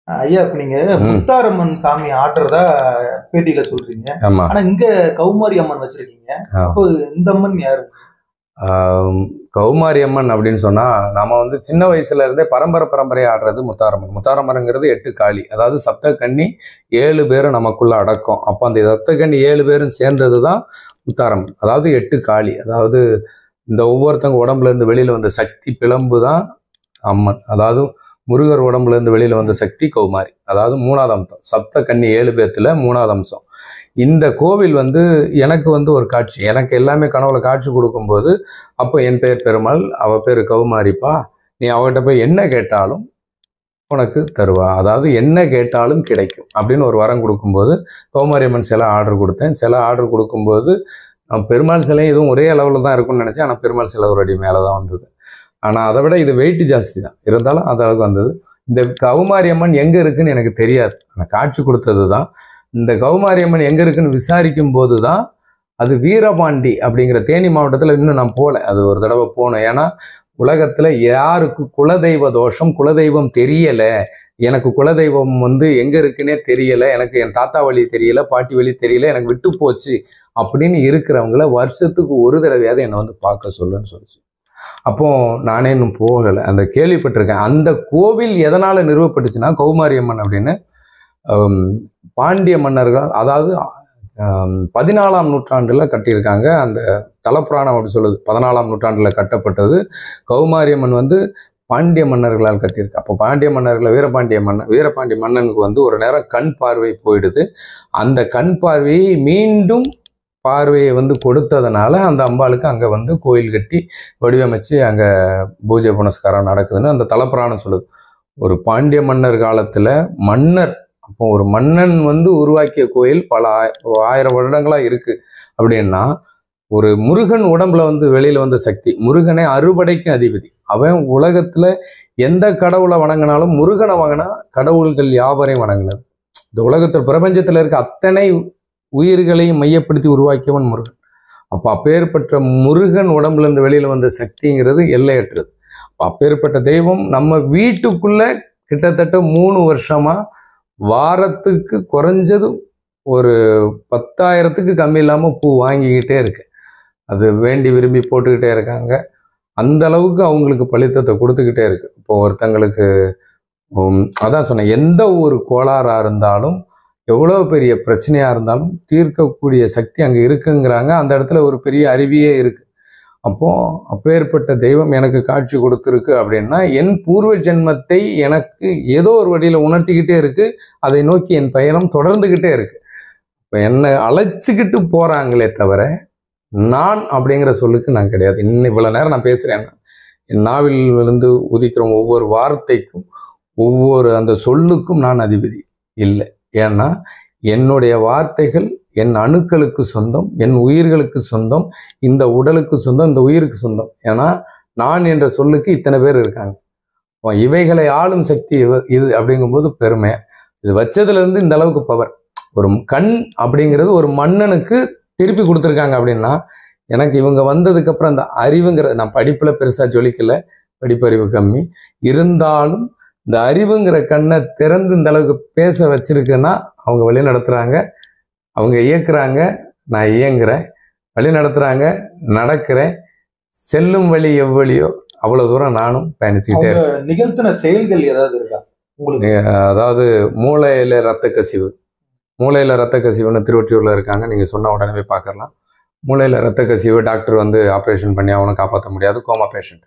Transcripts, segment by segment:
ஐயா இப்ப நீங்க ம். முத்தாரம்மன் சாமி ஆடுறதா பேட்டியில சொல்றீங்க ஆமா ஆனா இங்க கௌமாரி அம்மன் வச்சிருக்கீங்க ஆ. அப்போ இந்த அம்மன் யாரு ஆம், கௌமாரி அம்மன் அப்படின்னு சொன்னா நாம வந்து சின்ன வயசுல இருந்தே பரம்பரை பரம்பரையா ஆடுறது முத்தாரம்மன் முத்தாரம்மனுங்கிறது எட்டு காளி அதாவது சப்த கன்னி ஏழு பேரும் நமக்குள்ள அடக்கம் அப்போ அந்த சப்த கன்னி ஏழு பேரும் சேர்ந்தது தான் முத்தாரம்மன் அதாவது எட்டு காளி அதாவது இந்த ஒவ்வொருத்தவங்க உடம்புல இருந்து வெளியில வந்த சக்தி பிளம்பு தான் அம்மன் அதாவது முருகர் உடம்புல இருந்து வெளியில வந்த சக்தி கௌமாரி அதாவது மூணாவது அம்சம் சப்த கன்னி ஏழு பேத்துல மூணாவது அம்சம் இந்த கோவில் வந்து எனக்கு வந்து ஒரு காட்சி எனக்கு எல்லாமே கனவுல காட்சி கொடுக்கும்போது அப்போ என் பேர் பெருமாள் அவ பேர் கௌமாரிப்பா நீ அவகிட்ட போய் என்ன கேட்டாலும் உனக்கு தருவா அதாவது என்ன கேட்டாலும் கிடைக்கும் அப்படின்னு ஒரு வரம் கொடுக்கும்போது கௌமாரி அம்மன் சிலை ஆர்டர் கொடுத்தேன் சிலை ஆர்டர் கொடுக்கும்போது நான் பெருமாள் சிலை இதுவும் ஒரே அளவில் தான் இருக்கும்னு நினச்சேன் ஆனால் பெருமாள் சிலை ஒரு அடி மேலே தான் வந்தது ஆனால் அதை விட இது வெயிட் ஜாஸ்தி தான் இருந்தாலும் அந்த அளவுக்கு வந்தது இந்த கௌமாரி அம்மன் எங்கே இருக்குன்னு எனக்கு தெரியாது ஆனால் காட்சி கொடுத்தது தான் இந்த கௌமாரி அம்மன் எங்கே இருக்குன்னு விசாரிக்கும் போது தான் அது வீரபாண்டி அப்படிங்கிற தேனி மாவட்டத்தில் இன்னும் நான் போகல அது ஒரு தடவை போனேன் ஏன்னா உலகத்தில் யாருக்கு குலதெய்வ தோஷம் குலதெய்வம் தெரியலை எனக்கு குலதெய்வம் வந்து எங்கே இருக்குன்னே தெரியலை எனக்கு என் தாத்தா வழி தெரியல பாட்டி வழி தெரியல எனக்கு விட்டு போச்சு அப்படின்னு இருக்கிறவங்கள வருஷத்துக்கு ஒரு தடவையாவது என்னை வந்து பார்க்க சொல்லுன்னு சொல்லிச்சு அப்போ நானே இன்னும் போகலை அந்த கேள்விப்பட்டிருக்கேன் அந்த கோவில் எதனால் நிறுவப்பட்டுச்சுன்னா கௌமாரி அம்மன் அப்படின்னு ஹம், பாண்டிய மன்னர்கள் அதாவது ஹம், பதினாலாம் நூற்றாண்டில் கட்டியிருக்காங்க அந்த தலப்புராணம் அப்படி சொல்லுது பதினாலாம் நூற்றாண்டில் கட்டப்பட்டது கௌமாரியம்மன் வந்து பாண்டிய மன்னர்களால் கட்டியிருக்கு அப்போ பாண்டிய மன்னர்கள் வீரபாண்டிய மன்னன் வீரபாண்டிய மன்னனுக்கு வந்து ஒரு நேரம் கண் பார்வை போயிடுது அந்த கண் பார்வையை மீண்டும் பார்வையை வந்து கொடுத்ததுனால அந்த அம்பாளுக்கு அங்கே வந்து கோயில் கட்டி வடிவமைச்சு அங்கே பூஜை புனஸ்காரம் நடக்குதுன்னு அந்த தலப்புராணம் சொல்லுது ஒரு பாண்டிய மன்னர் காலத்தில் மன்னர் அப்போ ஒரு மன்னன் வந்து உருவாக்கிய கோயில் பல ஆய- ஆயிரம் வருடங்களா இருக்கு அப்படின்னா ஒரு முருகன் உடம்புல வந்து வெளியில வந்த சக்தி முருகனே அறுபடைக்கும் அதிபதி அவன் உலகத்துல எந்த கடவுளை வணங்கினாலும் முருகனை வணங்கினா கடவுள்கள் யாவரையும் வணங்கினது இந்த உலகத்தில் பிரபஞ்சத்தில் இருக்க அத்தனை உயிர்களையும் மையப்படுத்தி உருவாக்கியவன் முருகன் அப்போ அப்பேற்பட்ட முருகன் உடம்புல இருந்து வெளியில வந்த சக்திங்கிறது எல்லையற்றது அப்ப அப்பேற்பட்ட தெய்வம் நம்ம வீட்டுக்குள்ள கிட்டத்தட்ட மூணு வருஷமா வாரத்துக்கு குறைஞ்சது ஒரு பத்தாயிரத்துக்கு கம்மி இல்லாமல் பூ வாங்கிக்கிட்டே இருக்கு அது வேண்டி விரும்பி போட்டுக்கிட்டே இருக்காங்க அந்த அளவுக்கு அவங்களுக்கு பலித்தத்தை கொடுத்துக்கிட்டே இருக்கு இப்போ ஒருத்தங்களுக்கு உம், அதான் சொன்னேன் எந்த ஒரு கோளாறாக இருந்தாலும் எவ்வளோ பெரிய பிரச்சனையாக இருந்தாலும் தீர்க்கக்கூடிய சக்தி அங்கே இருக்குங்கிறாங்க அந்த இடத்துல ஒரு பெரிய அருவியே இருக்கு அப்போ அப்பேற்பட்ட தெய்வம் எனக்கு காட்சி கொடுத்துருக்கு அப்படின்னா என் பூர்வ ஜென்மத்தை எனக்கு ஏதோ ஒரு வழியில் உணர்த்திக்கிட்டே இருக்கு அதை நோக்கி என் பயணம் தொடர்ந்துக்கிட்டே இருக்கு இப்போ என்னை அழைச்சிக்கிட்டு போறாங்களே தவிர நான் அப்படிங்கிற சொல்லுக்கு நான் கிடையாது இன்னும் இவ்வளோ நேரம் நான் பேசுகிறேன் என் நாவில் விழுந்து உதிக்கிற ஒவ்வொரு வார்த்தைக்கும் ஒவ்வொரு அந்த சொல்லுக்கும் நான் அதிபதி இல்லை ஏன்னா என்னுடைய வார்த்தைகள் என் அணுக்களுக்கு சொந்தம் என் உயிர்களுக்கு சொந்தம் இந்த உடலுக்கு சொந்தம் இந்த உயிருக்கு சொந்தம் ஏன்னா நான் என்ற சொல்லுக்கு இத்தனை பேர் இருக்காங்க அப்போ இவைகளை ஆளும் சக்தி இவ- இது அப்படிங்கும்போது பெருமை இது வச்சதுல இருந்து இந்த அளவுக்கு பவர் ஒரு கண் அப்படிங்கிறது ஒரு மன்னனுக்கு திருப்பி கொடுத்துருக்காங்க அப்படின்னா எனக்கு இவங்க வந்ததுக்கு அப்புறம் அந்த அறிவுங்கிற நான் படிப்புல பெருசா ஜொலிக்கல படிப்பறிவு கம்மி இருந்தாலும் இந்த அறிவுங்கிற கண்ணை திறந்து இந்த அளவுக்கு பேச வச்சிருக்குன்னா அவங்க வழி நடத்துறாங்க அவங்க இயக்குறாங்க நான் இயங்குறேன் வழி நடத்துறாங்க நடக்கிறேன் செல்லும் வழி எவ்வழியோ அவ்வளவு தூரம் நானும் பயணிச்சுக்கிட்டே அவங்க இருக்கேன் நிகழ்த்தின செயல்கள் ஏதாவது இருக்கா உங்களுக்கு அதாவது மூளையில ரத்த கசிவு மூளையில ரத்த கசிவுன்னு திருவொற்றியூர்ல இருக்காங்க நீங்க சொன்ன உடனே போய் பார்க்கலாம் மூளையில ரத்த கசிவு டாக்டர் வந்து ஆப்ரேஷன் பண்ணி அவனை காப்பாற்ற முடியாது கோமா பேஷண்ட்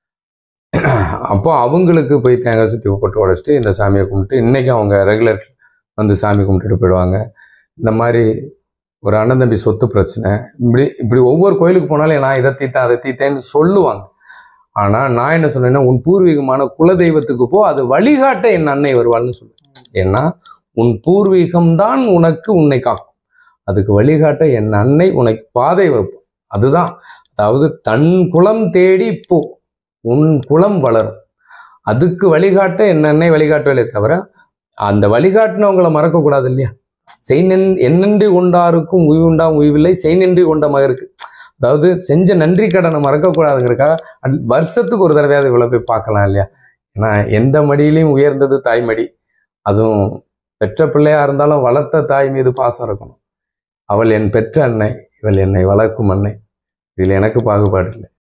அப்போ அவங்களுக்கு போய் தேங்காய் சுற்றி போட்டு உடச்சிட்டு இந்த சாமியை கும்பிட்டு இன்னைக்கும் அவங்க ரெகுலர் வந்து சாமி கும்பிட்டுட்டு போயிடுவாங்க இந்த மாதிரி ஒரு அண்ணன் தம்பி சொத்து பிரச்சனை இப்படி இப்படி ஒவ்வொரு கோயிலுக்கு போனாலும் நான் இதை தீத்தேன் அதை தீத்தேன்னு சொல்லுவாங்க ஆனால் நான் என்ன சொன்னேன்னா உன் பூர்வீகமான குலதெய்வத்துக்கு போ அது வழிகாட்ட என் அன்னை வருவாள்னு சொல்லுவேன் ஏன்னா உன் பூர்வீகம்தான் உனக்கு உன்னை காக்கும் அதுக்கு வழிகாட்ட என் அன்னை உனக்கு பாதை வைப்போம் அதுதான் அதாவது தன் குலம் தேடி போ உன் குலம் வளரும் அதுக்கு வழிகாட்ட என் அன்னை வழிகாட்டுவதே தவிர அந்த வழிகாட்டினவங்களை மறக்கக்கூடாது இல்லையா செய் நின் என்னென்று கொண்டாருக்கும் உய்வுண்டாம் உய்வில்லை செய் நின்றி கொண்ட மகருக்கு அதாவது செஞ்ச நன்றி கடனை மறக்கக்கூடாதுங்கிறக்காக அட்- வருஷத்துக்கு ஒரு தடவையாவது இவ்வளோ போய் பார்க்கலாம் இல்லையா ஏன்னா எந்த மடியிலையும் உயர்ந்தது தாய்மடி அதுவும் பெற்ற பிள்ளையா இருந்தாலும் வளர்த்த தாய் மீது பாசம் இருக்கணும் அவள் என் பெற்ற அன்னை இவள் என்னை வளர்க்கும் அன்னை இதில் எனக்கு பாகுபாடு இல்லை